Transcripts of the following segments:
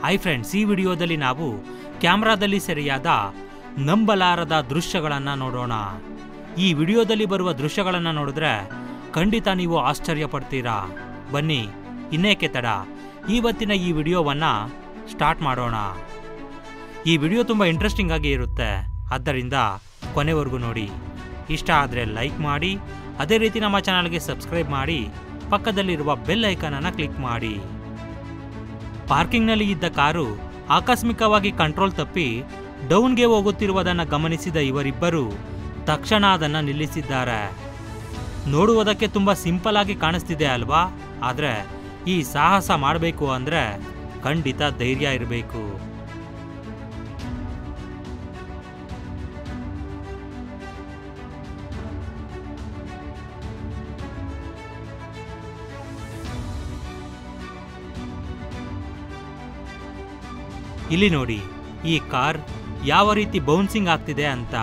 Hi friends ಈ ವಿಡಿಯೋದಲ್ಲಿ ನಾವು ಕ್ಯಾಮ್ರಾದಲ್ಲಿ ಸೆರೆಯಾದ ನಂಬಲಾರದ ದೃಶ್ಯಗಳನ್ನು ನೋಡೋಣ ಈ ವಿಡಿಯೋದಲ್ಲಿ ಬರುವ ದೃಶ್ಯಗಳನ್ನು ನೋಡಿದ್ರೆ ಖಂಡಿತ ನೀವು ಆಶ್ಚರ್ಯ ಪಡ್ತೀರಾ ಬನ್ನಿ ಇನ್ನೇಕೆ ತಡ ಇವತ್ತಿನ ಈ ವಿಡಿಯೋವನ್ನ ಸ್ಟಾರ್ಟ್ ಮಾಡೋಣ ಈ ವಿಡಿಯೋ ತುಂಬ ಇಂಟ್ರೆಸ್ಟಿಂಗ್ ಆಗಿ ಇರುತ್ತೆ ಆದ್ದರಿಂದ ಕೊನೆವರೆಗೂ ನೋಡಿ ಇಷ್ಟ ಆದರೆ ಲೈಕ್ ಮಾಡಿ ಅದೇ ರೀತಿ ನಮ್ಮ ಚಾನಲ್ಗೆ ಸಬ್ಸ್ಕ್ರೈಬ್ ಮಾಡಿ ಪಕ್ಕದಲ್ಲಿರುವ ಬೆಲ್ ಐಕಾನನ್ನು ಕ್ಲಿಕ್ ಮಾಡಿ ಪಾರ್ಕಿಂಗ್ನಲ್ಲಿ ಇದ್ದ ಕಾರು ಆಕಸ್ಮಿಕವಾಗಿ ಕಂಟ್ರೋಲ್ ತಪ್ಪಿ ಡೌನ್ಗೆ ಹೋಗುತ್ತಿರುವುದನ್ನು ಗಮನಿಸಿದ ಇವರಿಬ್ಬರು ತಕ್ಷಣ ಅದನ್ನು ನಿಲ್ಲಿಸಿದ್ದಾರೆ ನೋಡುವುದಕ್ಕೆ ತುಂಬ ಸಿಂಪಲ್ ಆಗಿ ಕಾಣಿಸ್ತಿದೆ ಅಲ್ವಾ ಆದರೆ ಈ ಸಾಹಸ ಮಾಡಬೇಕು ಅಂದರೆ ಖಂಡಿತ ಧೈರ್ಯ ಇರಬೇಕು ಇಲ್ಲಿ ನೋಡಿ ಈ ಕಾರ್ ಯಾವ ರೀತಿ ಬೌನ್ಸಿಂಗ್ ಆಗ್ತಿದೆ ಅಂತ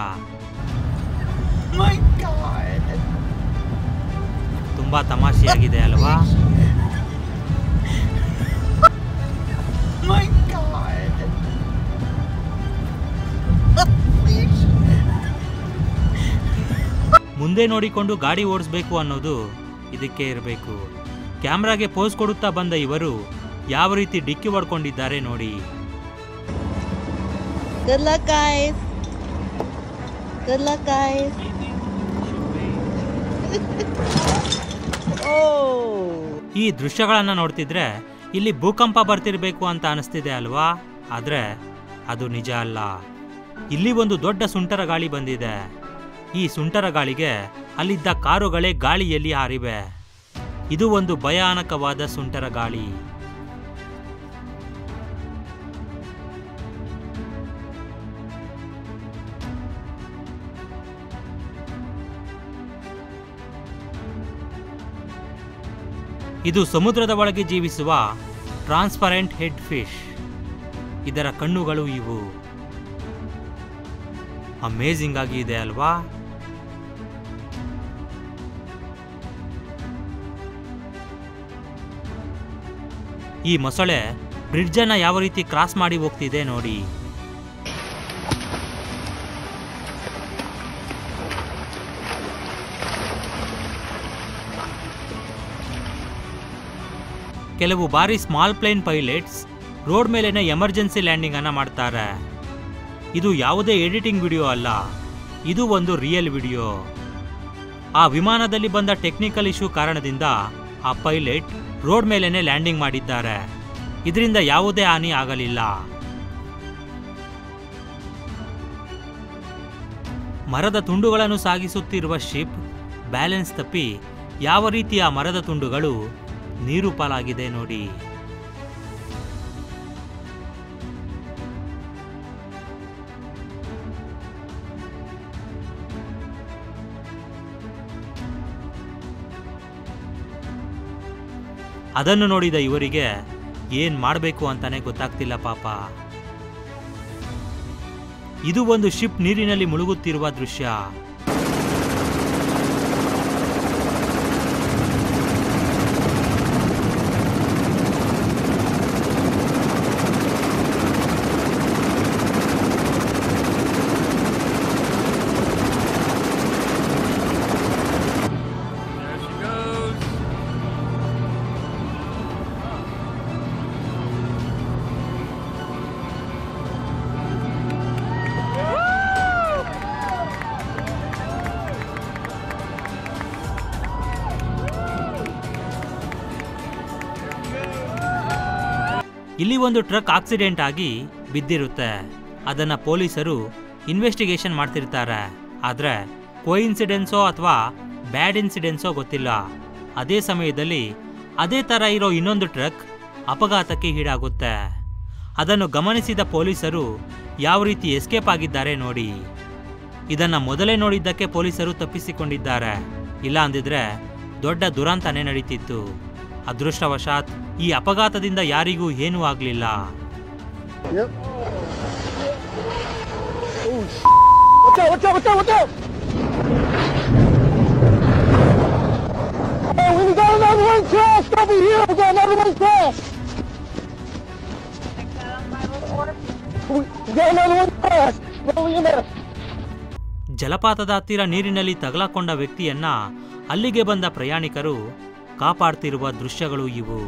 My God! ತುಂಬಾ ತಮಾಷೆಯಾಗಿದೆ ಅಲ್ವಾ My God! Please. ಮುಂದೆ ನೋಡಿಕೊಂಡು ಗಾಡಿ ಓಡಿಸ್ಬೇಕು ಅನ್ನೋದು ಇದಕ್ಕೆ ಇರಬೇಕು ಕ್ಯಾಮ್ರಾಗೆ ಪೋಸ್ ಕೊಡುತ್ತಾ ಬಂದ ಇವರು ಯಾವ ರೀತಿ ಡಿಕ್ಕಿ ಹೊಡ್ಕೊಂಡಿದ್ದಾರೆ ನೋಡಿ Good luck, guys. Good luck, guys. oh. ಈ ದೃಶ್ಯಗಳನ್ನು ನೋಡ್ತಿದ್ರೆ ಇಲ್ಲಿ ಭೂಕಂಪ ಬರ್ತಿರ್ಬೇಕು ಅಂತ ಅನಿಸ್ತಿದೆ ಅಲ್ವಾ ಆದ್ರೆ ಅದು ನಿಜ ಅಲ್ಲ ಇಲ್ಲಿ ಒಂದು ದೊಡ್ಡ ಸುಂಟರ ಗಾಳಿ ಬಂದಿದೆ ಈ ಸುಂಟರ ಗಾಳಿಗೆ ಅಲ್ಲಿದ್ದ ಕಾರುಗಳೇ ಗಾಳಿಯಲ್ಲಿ ಹಾರಿವೆ ಇದು ಒಂದು ಭಯಾನಕವಾದ ಸುಂಟರ ಗಾಳಿ ಇದು ಸಮುದ್ರದ ಒಳಗೆ ಜೀವಿಸುವ ಟ್ರಾನ್ಸ್ಪರೆಂಟ್ ಹೆಡ್ ಫಿಶ್ ಇದರ ಕಣ್ಣುಗಳು ಇವು ಅಮೇಜಿಂಗ್ ಆಗಿ ಇದೆ ಅಲ್ವಾ ಈ ಮೊಸಳೆ ಬ್ರಿಡ್ಜ್ ಅನ್ನ ಯಾವ ರೀತಿ ಕ್ರಾಸ್ ಮಾಡಿ ಹೋಗ್ತಿದೆ ನೋಡಿ ಕೆಲವು ಬಾರಿ ಸ್ಮಾಲ್ ಪ್ಲೇನ್ ಪೈಲಟ್ಸ್ ರೋಡ್ ಮೇಲೇನೆ ಎಮರ್ಜೆನ್ಸಿ ಲ್ಯಾಂಡಿಂಗ್ ಅನ್ನ ಮಾಡ್ತಾರೆ ಇದು ಯಾವುದೇ ಎಡಿಟಿಂಗ್ ವಿಡಿಯೋ ಅಲ್ಲ ಇದು ಒಂದು ರಿಯಲ್ ವಿಡಿಯೋ ಆ ವಿಮಾನದಲ್ಲಿ ಬಂದ ಟೆಕ್ನಿಕಲ್ ಇಶ್ಯೂ ಕಾರಣದಿಂದ ಆ ಪೈಲಟ್ ರೋಡ್ ಮೇಲೇನೆ ಲ್ಯಾಂಡಿಂಗ್ ಮಾಡಿದ್ದಾರೆ ಇದರಿಂದ ಯಾವುದೇ ಹಾನಿ ಆಗಲಿಲ್ಲ ಮರದ ತುಂಡುಗಳನ್ನು ಸಾಗಿಸುತ್ತಿರುವ ಶಿಪ್ ಬ್ಯಾಲೆನ್ಸ್ ತಪ್ಪಿ ಯಾವ ರೀತಿಯ ಮರದ ತುಂಡುಗಳು ನೀರು ಪಾಲಾಗಿದೆ ನೋಡಿ ಅದನ್ನು ನೋಡಿದ ಇವರಿಗೆ ಏನ್ ಮಾಡಬೇಕು ಅಂತಾನೆ ಗೊತ್ತಾಗ್ತಿಲ್ಲ ಪಾಪ ಇದು ಒಂದು ಶಿಪ್ ನೀರಿನಲ್ಲಿ ಮುಳುಗುತ್ತಿರುವ ದೃಶ್ಯ There she goes. ಇಲ್ಲಿ ಒಂದು ಟ್ರಕ್ ಆಕ್ಸಿಡೆಂಟ್ ಆಗಿ ಬಿದ್ದಿರುತ್ತೆ ಅದನ್ನ ಪೊಲೀಸರು ಇನ್ವೆಸ್ಟಿಗೇಷನ್ ಮಾಡ್ತಿರ್ತಾರೆ ಆದ್ರೆ ಕೋಇನ್ಸಿಡೆನ್ಸೋ ಅಥವಾ ಬ್ಯಾಡ್ ಇನ್ಸಿಡೆನ್ಸೋ ಗೊತ್ತಿಲ್ಲ ಅದೇ ಸಮಯದಲ್ಲಿ ಅದೇ ತರ ಇರೋ ಇನ್ನೊಂದು ಟ್ರಕ್ ಅಪಘಾತಕ್ಕೆ ಈಡಾಗುತ್ತೆ ಅದನ್ನು ಗಮನಿಸಿದ ಪೊಲೀಸರು ಯಾವ ರೀತಿ ಎಸ್ಕೇಪ್ ಆಗಿದ್ದಾರೆ ನೋಡಿ ಇದನ್ನ ಮೊದಲೇ ನೋಡಿದ್ದಕ್ಕೆ ಪೊಲೀಸರು ತಪ್ಪಿಸಿಕೊಂಡಿದ್ದಾರೆ ಇಲ್ಲ ಅಂದಿದ್ರೆ ದೊಡ್ಡ ದುರಂತನೇ ನಡೀತಿತ್ತು ಅದೃಷ್ಟವಶಾತ್ ಈ ಅಪಘಾತದಿಂದ ಯಾರಿಗೂ ಏನೂ ಆಗಲಿಲ್ಲ Yep. Oh, sh- watch out, watch out, watch out, watch out! Hey, we got another one crashed over here. We got another one crashed. We got another one fast. Rolling him out. ಜಲಪಾತದ ಹತ್ತಿರ ನೀರಿನಲ್ಲಿ ತಗಲಾಕೊಂಡ ವ್ಯಕ್ತಿಯನ್ನ ಅಲ್ಲಿಗೆ ಬಂದ ಪ್ರಯಾಣಿಕರು ಕಾಪಾಡ್ತಿರುವ ದೃಶ್ಯಗಳು ಇವು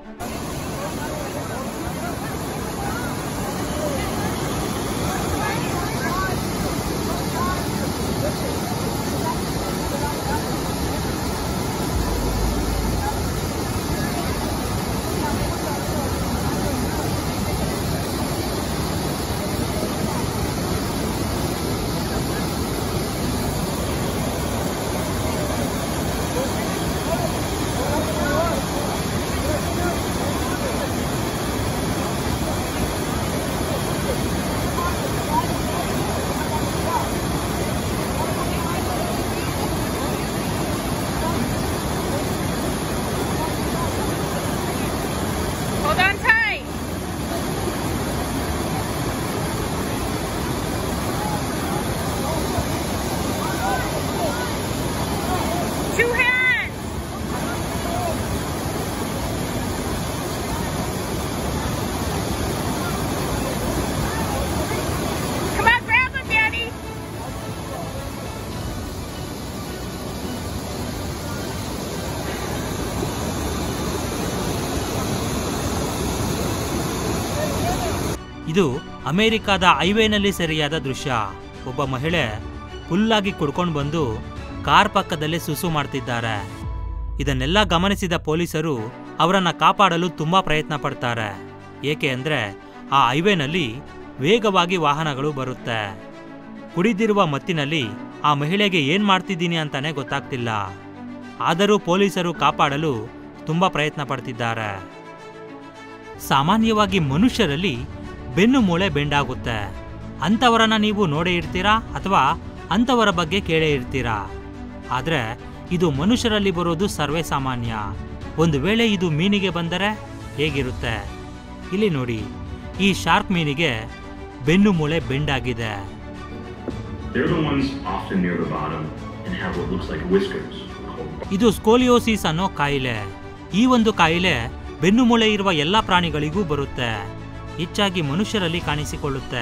Hold on tight. Two hands. Come on, grab him, Daddy. ಇದು ಅಮೆರಿಕಾದ ಹೈವೇನಲ್ಲಿ ಸೆರೆಯಾದ ದೃಶ್ಯ ಒಬ್ಬ ಮಹಿಳೆ ಫುಲ್ಲಾಗಿ ಕುಡ್ಕೊಂಡು ಬಂದು ಕಾರ್ ಪಕ್ಕದಲ್ಲೇ ಸುಸು ಮಾಡ್ತಿದ್ದಾರೆ ಇದನ್ನೆಲ್ಲ ಗಮನಿಸಿದ ಪೊಲೀಸರು ಅವರನ್ನ ಕಾಪಾಡಲು ತುಂಬಾ ಪ್ರಯತ್ನ ಪಡ್ತಾರೆ ಏಕೆ ಅಂದ್ರೆ ಆ ಹೈವೇನಲ್ಲಿ ವೇಗವಾಗಿ ವಾಹನಗಳು ಬರುತ್ತೆ ಕುಡಿದಿರುವ ಮತ್ತಿನಲ್ಲಿ ಆ ಮಹಿಳೆಗೆ ಏನ್ ಮಾಡ್ತಿದ್ದೀನಿ ಅಂತಾನೆ ಗೊತ್ತಾಗ್ತಿಲ್ಲ ಆದರೂ ಪೊಲೀಸರು ಕಾಪಾಡಲು ತುಂಬಾ ಪ್ರಯತ್ನ ಪಡ್ತಿದ್ದಾರೆ ಸಾಮಾನ್ಯವಾಗಿ ಮನುಷ್ಯರಲ್ಲಿ ಬೆನ್ನು ಮೂಳೆ ಬೆಂಡಾಗುತ್ತೆ ಅಂಥವರನ್ನ ನೀವು ನೋಡೇ ಇರ್ತೀರಾ ಅಥವಾ ಅಂಥವರ ಬಗ್ಗೆ ಕೇಳೇ ಇರ್ತೀರಾ ಆದರೆ ಇದು ಮನುಷ್ಯರಲ್ಲಿ ಬರೋದು ಸರ್ವೇ ಸಾಮಾನ್ಯ ಒಂದು ವೇಳೆ ಇದು ಮೀನಿಗೆ ಬಂದರೆ ಹೇಗಿರುತ್ತೆ ಇಲ್ಲಿ ನೋಡಿ ಈ ಶಾರ್ಕ್ ಮೀನಿಗೆ ಬೆನ್ನು ಮೂಳೆ ಬೆಂಡಾಗಿದೆ They're the ones often near the bottom and have what looks like whiskers called ಇದು ಸ್ಕೋಲಿಯೋಸಿಸ್ ಅನ್ನೋ ಕಾಯಿಲೆ ಈ ಒಂದು ಕಾಯಿಲೆ ಬೆನ್ನು ಮೂಳೆ ಇರುವ ಎಲ್ಲ ಪ್ರಾಣಿಗಳಿಗೂ ಬರುತ್ತೆ ಹೆಚ್ಚಾಗಿ ಮನುಷ್ಯರಲ್ಲಿ ಕಾಣಿಸಿಕೊಳ್ಳುತ್ತೆ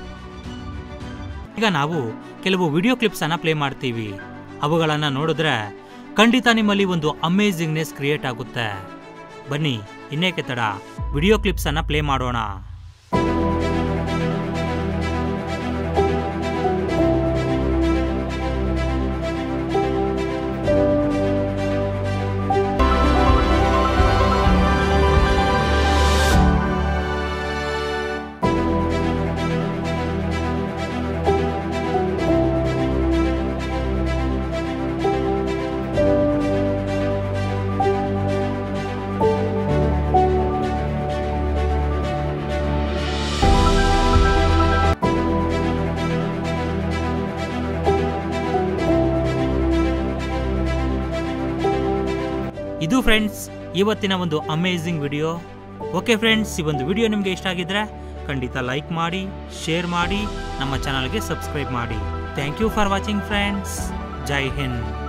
ಈಗ ನಾವು ಕೆಲವು ವಿಡಿಯೋ ಕ್ಲಿಪ್ಸ್ ಅನ್ನ ಪ್ಲೇ ಮಾಡ್ತೀವಿ ಅವುಗಳನ್ನ ನೋಡಿದ್ರೆ ಖಂಡಿತ ನಿಮ್ಮಲ್ಲಿ ಒಂದು ಅಮೇಝಿಂಗ್ನೆಸ್ ಕ್ರಿಯೇಟ್ ಆಗುತ್ತೆ ಬನ್ನಿ ಇನ್ನೇಕೆ ತಡ ವಿಡಿಯೋ ಕ್ಲಿಪ್ಸ್ ಅನ್ನ ಪ್ಲೇ ಮಾಡೋಣ ಇದು ಫ್ರೆಂಡ್ಸ್ ಇವತ್ತಿನ ಒಂದು ಅಮೇಝಿಂಗ್ ವಿಡಿಯೋ ಓಕೆ ಫ್ರೆಂಡ್ಸ್ ಈ ಒಂದು ವಿಡಿಯೋ ನಿಮಗೆ ಇಷ್ಟ ಆಗಿದ್ರೆ ಖಂಡಿತ ಲೈಕ್ ಮಾಡಿ ಶೇರ್ ಮಾಡಿ ನಮ್ಮ ಚಾನಲ್ಗೆ ಸಬ್ಸ್ಕ್ರೈಬ್ ಮಾಡಿ thank you for watching friends Jai Hind